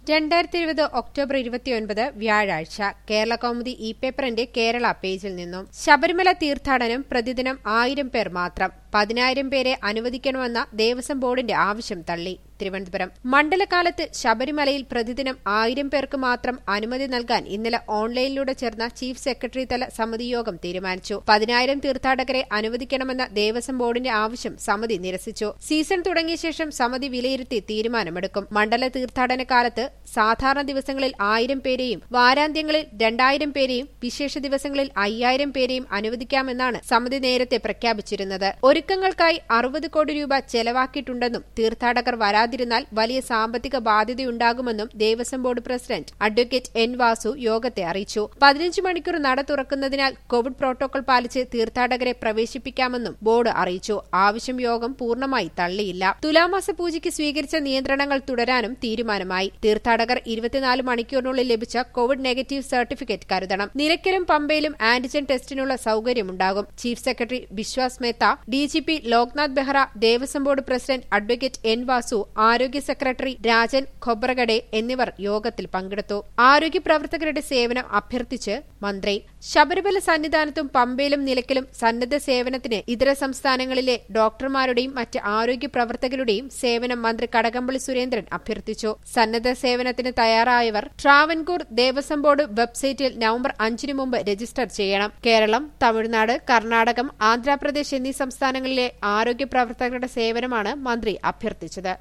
രണ്ടായിരത്തി ഇരുപത് ഒക്ടോബർ ഇരുപത്തിയൊൻപത് വ്യാഴാഴ്ച കേരള കൗമുദി ഇ പേപ്പറിന്റെ കേരള പേജിൽ നിന്നും ശബരിമല തീർത്ഥാടനം പ്രതിദിനം ആയിരം പേർ മാത്രം പതിനായിരം പേരെ അനുവദിക്കണമെന്ന ദേവസ്വം ബോർഡിന്റെ ആവശ്യം തള്ളി തിരുവനന്തപുരം മണ്ഡലകാലത്ത് ശബരിമലയിൽ പ്രതിദിനം ആയിരം പേർക്ക് മാത്രം അനുമതി നൽകാൻ ഇന്നലെ ഓൺലൈനിലൂടെ ചേർന്ന ചീഫ് സെക്രട്ടറി തല സമിതി യോഗം തീരുമാനിച്ചു പതിനായിരം തീർത്ഥാടകരെ അനുവദിക്കണമെന്ന ദേവസ്വം ബോർഡിന്റെ ആവശ്യം സമിതി നിരസിച്ചു സീസൺ തുടങ്ങിയ ശേഷം സമിതി വിലയിരുത്തി തീരുമാനമെടുക്കും മണ്ഡല തീർത്ഥാടന കാലത്ത് സാധാരണ ദിവസങ്ങളിൽ ആയിരം പേരെയും വാരാന്ത്യങ്ങളിൽ രണ്ടായിരം പേരെയും വിശേഷ ദിവസങ്ങളിൽ അയ്യായിരം പേരെയും അനുവദിക്കാമെന്നാണ് സമിതി നേരത്തെ പ്രഖ്യാപിച്ചിരുന്നത് ഒരുക്കങ്ങൾക്കായി അറുപത് കോടി രൂപ ചെലവാക്കിയിട്ടുണ്ടെന്നും തീർത്ഥാടകർ വരാതിരുന്നാൽ വലിയ സാമ്പത്തിക ബാധ്യതയുണ്ടാകുമെന്നും Devaswom board president advocate N Vasu യോഗത്തെ അറിയിച്ചു പതിനഞ്ച് മണിക്കൂർ നട തുറക്കുന്നതിനാൽ കോവിഡ് പ്രോട്ടോകോൾ പാലിച്ച് തീർത്ഥാടകരെ പ്രവേശിപ്പിക്കാമെന്നും ബോർഡ് അറിയിച്ചു ആവശ്യം യോഗം പൂർണ്ണമായി തള്ളിയില്ല തുലാമാസ പൂജയ്ക്ക് സ്വീകരിച്ച നിയന്ത്രണങ്ങൾ തുടരാനും തീരുമാനമായി തീർത്ഥാടകർ ഇരുപത്തിനാല് മണിക്കൂറിനുള്ളിൽ ലഭിച്ച കോവിഡ് നെഗറ്റീവ് സർട്ടിഫിക്കറ്റ് കരുതണം നിലയ്ക്കലും പമ്പയിലും ആന്റിജൻ ടെസ്റ്റിനുള്ള സൌകര്യമുണ്ടാകും chief secretary Biswas Mehta DGP Loknath Behera Devaswom board president advocate N Vasu ആരോഗ്യ സെക്രട്ടറി രാജൻ ഖൊബ്രഗഡെ എന്നിവർ യോഗത്തിൽ പങ്കെടുത്തു ആരോഗ്യ പ്രവർത്തകരുടെ സേവനം അഭ്യർത്ഥിച്ച് മന്ത്രി ശബരിമല സന്നിധാനത്തും പമ്പയിലും നിലയ്ക്കലും സന്നദ്ധ സേവനത്തിന് ഇതര സംസ്ഥാനങ്ങളിലെ ഡോക്ടർമാരുടെയും മറ്റ് ആരോഗ്യ പ്രവർത്തകരുടെയും സേവനം മന്ത്രി കടകംപള്ളി സുരേന്ദ്രൻ അഭ്യർത്ഥിച്ചു സന്നദ്ധ സേവനത്തിന് തയ്യാറായവർ ട്രാവൻകൂർ ദേവസ്വം ബോർഡ് വെബ്സൈറ്റിൽ നവംബർ അഞ്ചിന് മുമ്പ് രജിസ്റ്റർ ചെയ്യണം കേരളം തമിഴ്നാട് കർണാടകം ആന്ധ്രാപ്രദേശ് എന്നീ സംസ്ഥാനങ്ങളിലെ ആരോഗ്യ പ്രവർത്തകരുടെ സേവനമാണ് മന്ത്രി അഭ്യർത്ഥിച്ചത്